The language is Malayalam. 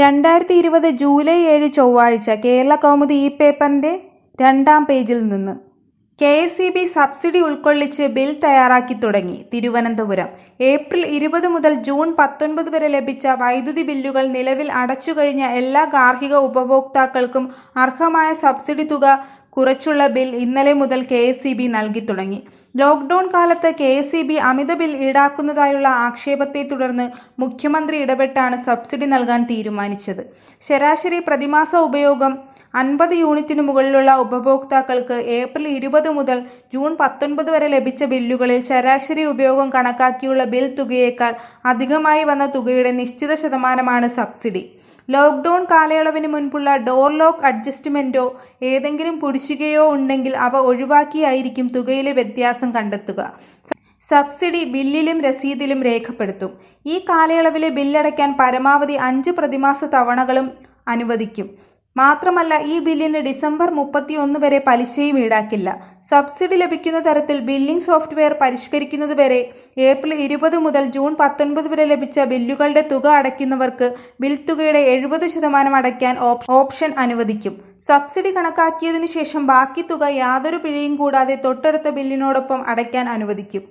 രണ്ടായിരത്തി ഇരുപത് ജൂലൈ ഏഴ് ചൊവ്വാഴ്ച കേരള കൗമുദി ഈ പേപ്പറിന്റെ രണ്ടാം പേജിൽ നിന്ന് K S E B subsidy ഉൾക്കൊള്ളിച്ച് ബിൽ തയ്യാറാക്കി തുടങ്ങി തിരുവനന്തപുരം ഏപ്രിൽ ഇരുപത് മുതൽ ജൂൺ പത്തൊൻപത് വരെ ലഭിച്ച വൈദ്യുതി ബില്ലുകൾ നിലവിൽ അടച്ചുകഴിഞ്ഞ എല്ലാ ഗാർഹിക ഉപഭോക്താക്കൾക്കും അർഹമായ സബ്സിഡി തുക കുറച്ചുള്ള ബിൽ ഇന്നലെ മുതൽ കെ എസ് ഇ ബി നൽകി തുടങ്ങി ലോക്ഡൌൺ കാലത്ത് കെ എസ് ഇ ബി അമിത ബിൽ ഈടാക്കുന്നതായുള്ള ആക്ഷേപത്തെ തുടർന്ന് മുഖ്യമന്ത്രി ഇടപെട്ടാണ് സബ്സിഡി നൽകാൻ തീരുമാനിച്ചത് ശരാശരി പ്രതിമാസ ഉപയോഗം അൻപത് യൂണിറ്റിന് മുകളിലുള്ള ഉപഭോക്താക്കൾക്ക് ഏപ്രിൽ ഇരുപത് മുതൽ ജൂൺ പത്തൊൻപത് വരെ ലഭിച്ച ബില്ലുകളിൽ ശരാശരി ഉപയോഗം കണക്കാക്കിയുള്ള ബിൽ തുകയേക്കാൾ അധികമായി വന്ന തുകയുടെ നിശ്ചിത ശതമാനമാണ് സബ്സിഡി ലോക്ഡൌൺ കാലയളവിന് മുൻപുള്ള ഡോർ ലോക്ക് അഡ്ജസ്റ്റ്മെന്റോ ഏതെങ്കിലും കുടിശ്ശികയോ ഉണ്ടെങ്കിൽ അവ ഒഴിവാക്കിയായിരിക്കും തുകയിലെ വ്യത്യാസം കണ്ടെത്തുക സബ്സിഡി ബില്ലിലും രസീതിലും രേഖപ്പെടുത്തും ഈ കാലയളവിലെ ബില്ലടയ്ക്കാൻ പരമാവധി അഞ്ച് പ്രതിമാസ തവണകളും അനുവദിക്കും മാത്രമല്ല ഈ ബില്ലിന് ഡിസംബർ മുപ്പത്തിയൊന്ന് വരെ പലിശയും ഈടാക്കില്ല സബ്സിഡി ലഭിക്കുന്ന തരത്തിൽ ബില്ലിംഗ് സോഫ്റ്റ്വെയർ പരിഷ്കരിക്കുന്നതുവരെ ഏപ്രിൽ ഇരുപത് മുതൽ ജൂൺ പത്തൊൻപത് വരെ ലഭിച്ച ബില്ലുകളുടെ തുക അടയ്ക്കുന്നവർക്ക് ബിൽ തുകയുടെ എഴുപത് ശതമാനം അടയ്ക്കാൻ ഓപ്ഷൻ അനുവദിക്കും സബ്സിഡി കണക്കാക്കിയതിനു ശേഷം ബാക്കി തുക യാതൊരു പിഴയും കൂടാതെ തൊട്ടടുത്ത ബില്ലിനോടൊപ്പം അടയ്ക്കാൻ അനുവദിക്കും